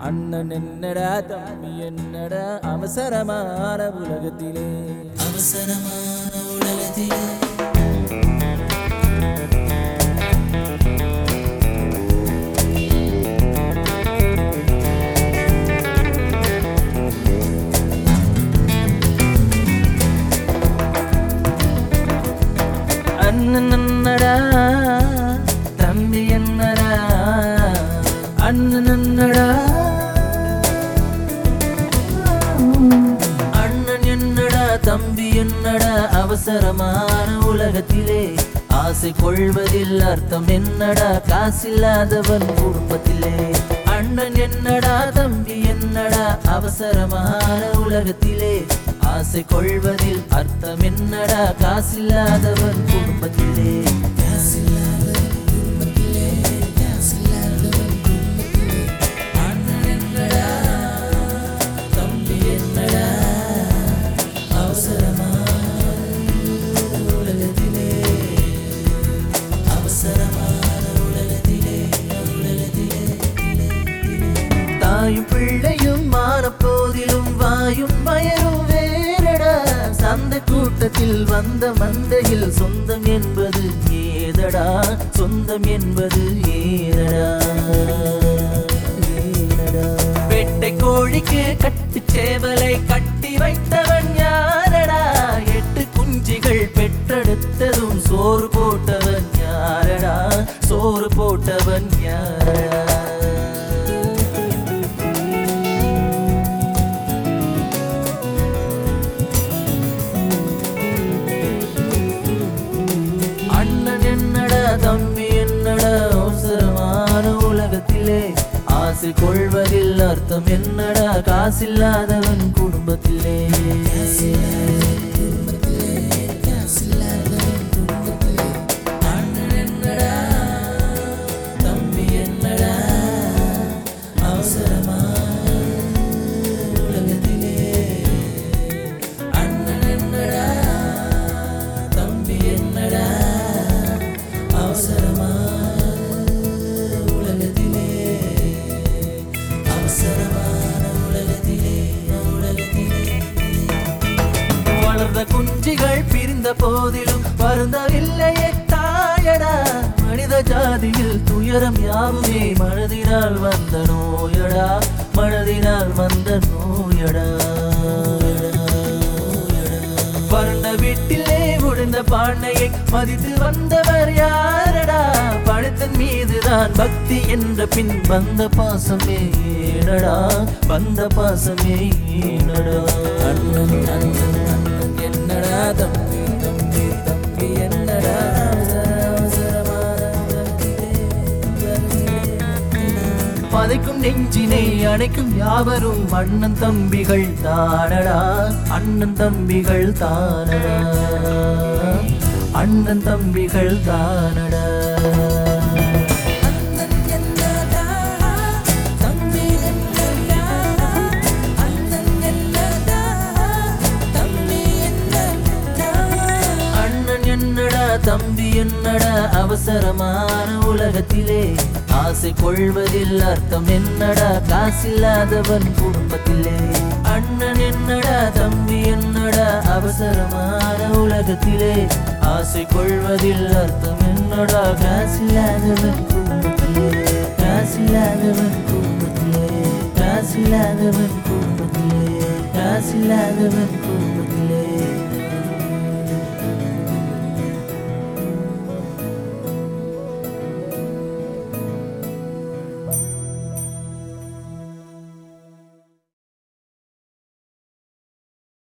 அண்ணன் என்னடா தம்பி என்னடா அவசரமான உலகத்திலே அவசரமான உலகத்திலே அண்ணன் என்னடா தம்பி என்னடா அண்ணன் என்னடா அண்ணன் என்னடா தம்பி என்னடா அவசரமான உலகத்திலே ஆசை கொள்வதில் அர்த்தம் என்னடா காசில்லாதவன் குடும்பத்திலே அண்ணன் என்னடா தம்பி என்னடா அவசரமான உலகத்திலே ஆசை கொள்வதில் அர்த்தம் என்னடா காசில்லாதவன் குடும்பத்திலே காசில்லாதவன் குடும்பத்திலே காசில்லாதவன் குடும்பத்திலே அண்ணன் என்னடா தம்பி என்னடா அவசரமான உலகத்திலே அவசரமான உலகத்திலே உலகத்திலே தாயும் பிள்ளையும் மான போதிலும் வாயும் வயரும் வேறடா சந்த கூட்டத்தில் வந்த மந்தையில் சொந்தம் என்பது ஏதடா சொந்தம் என்பது ஏதடா ஏதடா வெட்டை கோழிக்கு கட்டு சேவலை கட்டி வைத்தவன் யாரடா எட்டு குஞ்சுகள் பெற்றெடுத்ததும் சோறு போட்டவன் யாரடா சோறு போட்டவன் யாரடா அண்ணன் என்னடா தம்பி என்னடா அவசரமான உலகத்திலே ஆசை கொள்வதில் அர்த்தம் என்னடா காசில்லாதவன் குடும்பத்திலே காசில்லாதவன் குடும்பத்திலே அண்ணன் என்னடா தம்பி என்னடா அவசரமான உலகத்திலே அண்ணன் என்னடா தம்பி என்னடா அவசரமான உலகத்திலே அவசரமான உலகத்திலே உலகத்திலே வளர்ந்த குஞ்சுகள் பிரிந்த போதிலும் வருந்தவில்லையே தாயடா மனித ஜாதியில் துயரம் யாவுமே மனதினால் வந்த நோயடா மனதினால் வந்த நோயடா வறண்ட வீட்டிலே விழுந்த பாண்டையை மதித்து வந்தவர் யாரடா பணத்தின் மீதுதான் பக்தி என்ற பின் வந்த பாசமே ஏனடா வந்த பாசமே ஏனடா அண்ணன் அண்ணன் அண்ணன் என்னடா தம்பி தம்பி தம்பி என்னடா அவசரமான பதைக்கும் நெஞ்சினை அணைக்கும் யாவரும் அண்ணன் தம்பிகள் தானடா அண்ணன் தம்பிகள் தானடா அண்ணன் தம்பிகள் தானடா அண்ணன் என்னடா தம்பி என்னடா அண்ணன் என்னடா தம்பி என்னடா அண்ணன் என்னடா தம்பி என்னடா அவசரமான உலகத்திலே ஆசை கொள்வதில் அர்த்தம் என்னடா காசில்லாதவன் குடும்பத்திலே அண்ணன் என்னடா தம்பி என்னடா அவசரமான உலகத்திலே ஆசை கொள்வதில் அர்த்தம் என்னடா காசில்லாதவன் குடும்பத்திலே காசில்லாதவன் குடும்பத்திலே காசில்லாதவன் குடும்பத்திலே காசில்லாதவன் குடும்பத்திலே